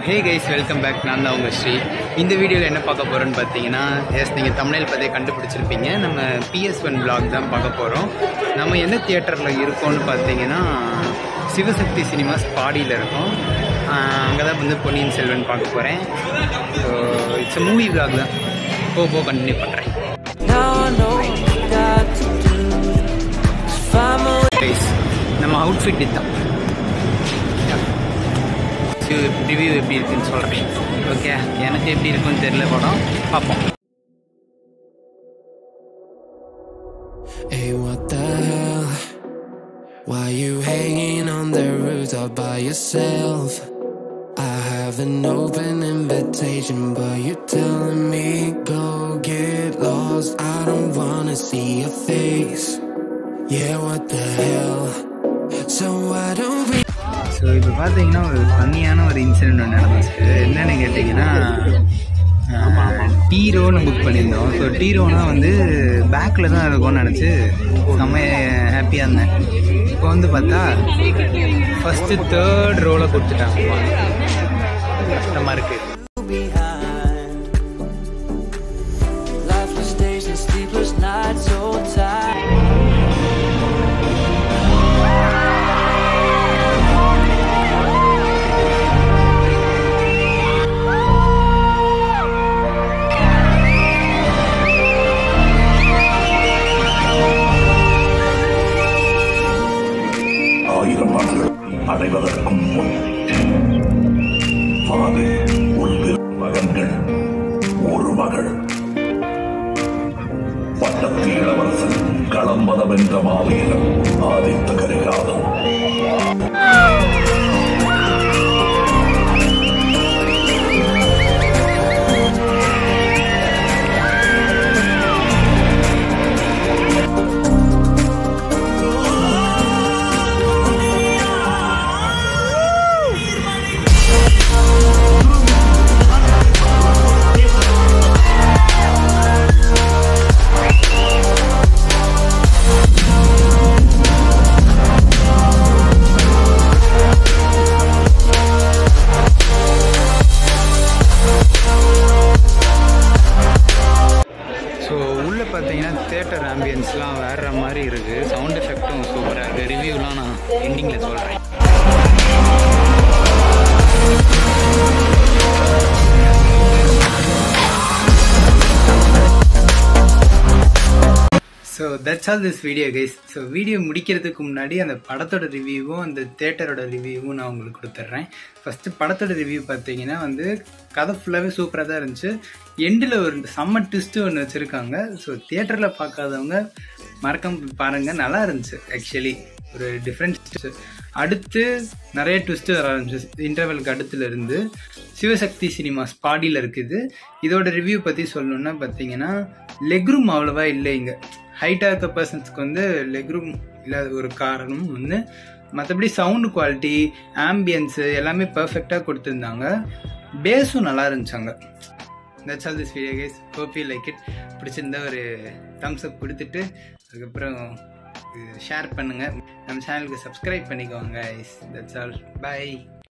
Hey guys welcome back நான் தான் உங்கள் ஸ்ரீ இந்த வீடியோவில் என்ன பார்க்க போகிறோன்னு பார்த்தீங்கன்னா எஸ் நீங்கள் தமிழில் பார்த்தே கண்டுபிடிச்சிருப்பீங்க நம்ம பிஎஸ் ஒன் பிளாக் தான் பார்க்க போகிறோம் நம்ம எந்த தியேட்டரில் இருக்கோம்னு பார்த்தீங்கன்னா சிவசக்தி சினிமாஸ் பாடியில் இருக்கோம் அங்கே தான் வந்து பொன்னியின் செல்வன் பார்க்க போகிறேன் ஸோ இட்ஸ் மூவி பிளாக் தான் போ போ கண்டினியூ பண்ணுறேன் Now I know what you got to do. Just find my way. Guys நம்ம அவுட்ஃபிட் இதுதான் ரிவ்யூ எப்படி இருக்குன்னு சொல்கிறேன் ஓகே எனக்கு எப்படி இருக்குன்னு தெரியல படம் பார்ப்போம் Hey, what the hell? Why you hanging on the rooftop by yourself? I have an open invitation, but you're telling me go get lost. I don't wanna see your face. Yeah, what the hell? So why don't we? So இப்போ பார்த்தீங்கன்னா ஒரு ஃபன்னியான ஒரு incident ஒன்று நடந்துச்சு என்னன்னு கேட்டிங்கன்னா டீரோன்னு book பண்ணியிருந்தோம் so டீரோனா வந்து பேக்கில் தான் இருக்கும்னு நினச்சி செம்ம ஹாப்பியாக இருந்தேன் இப்போ வந்து பார்த்தா ஃபஸ்ட்டு தேர்ட் ரோவில் கொடுத்துட்டாங்க கஷ்டமாக இருக்குது behind. Lifeless days and sleepless nights, so tired. ஆயிரம் ஆண்டுகள் அடைவதற்கும் முன் பாதை உள்பிற மகன்கள் ஒரு மகள் பட்டத்து இளவரசன் களம்பதம் என்ற மாவீரன் ஆதித்த கரிகாலன் ஸோ உள்ளே பார்த்தீங்கன்னா தேட்டர் ஆம்பியன்ஸ்லாம் வேற மாதிரி இருக்குது சவுண்ட் எஃபெக்ட்டும் சூப்பராக இருக்குது ரிவ்யூலாம் நான் எண்டிங்கில் சொல்கிறேன் so that's all this video guys so video முடிக்கிறதுக்கு முன்னாடி அந்த படத்தோட ரிவ்யூவும் அந்த தேட்டரோட ரிவ்யூவும் நான் உங்களுக்கு கொடுத்துட்றேன் ஃபஸ்ட்டு படத்தோட ரிவ்யூ பார்த்தீங்கன்னா வந்து கதை ஃபுல்லாகவே சூப்பராக தான் இருந்துச்சு எண்டில் ஒரு செம்ம ட்விஸ்ட்டு ஒன்று வச்சுருக்காங்க ஸோ தியேட்டரில் பார்க்காதவங்க மறக்காம பாருங்கள் நல்லா இருந்துச்சு ஆக்சுவலி ஒரு டிஃப்ரெண்ட் அடுத்து நிறைய ட்விஸ்ட் வர ஆரம்பிச்சு இன்டர்வலுக்கு அடுத்துல இருந்து சிவசக்தி சினிமாஸ் பாடியில் இருக்குது இதோட ரிவ்யூ பற்றி சொல்லணும்னா பார்த்தீங்கன்னா லெக்ரூம் அவ்வளோவா இல்லை இங்கே ஹைட்டாக இருக்க பர்சன்ஸ்க்கு வந்து லெக்ரூம் இல்லாத ஒரு காரணம் ஒன்று மற்றபடி சவுண்டு குவாலிட்டி ஆம்பியன்ஸு எல்லாமே பர்ஃபெக்டாக கொடுத்துருந்தாங்க பேஸும் நல்லா இருந்துச்சாங்க that's all this video guys hope you like it பிடிச்சிருந்தா ஒரு தம்ஸ் அப் கொடுத்துட்டு அதுக்கப்புறம் ஷேர் பண்ணுங்கள் நம்ம சேனலுக்கு சப்ஸ்கிரைப் பண்ணிக்கோங்க தட்ஸ் ஆல் பை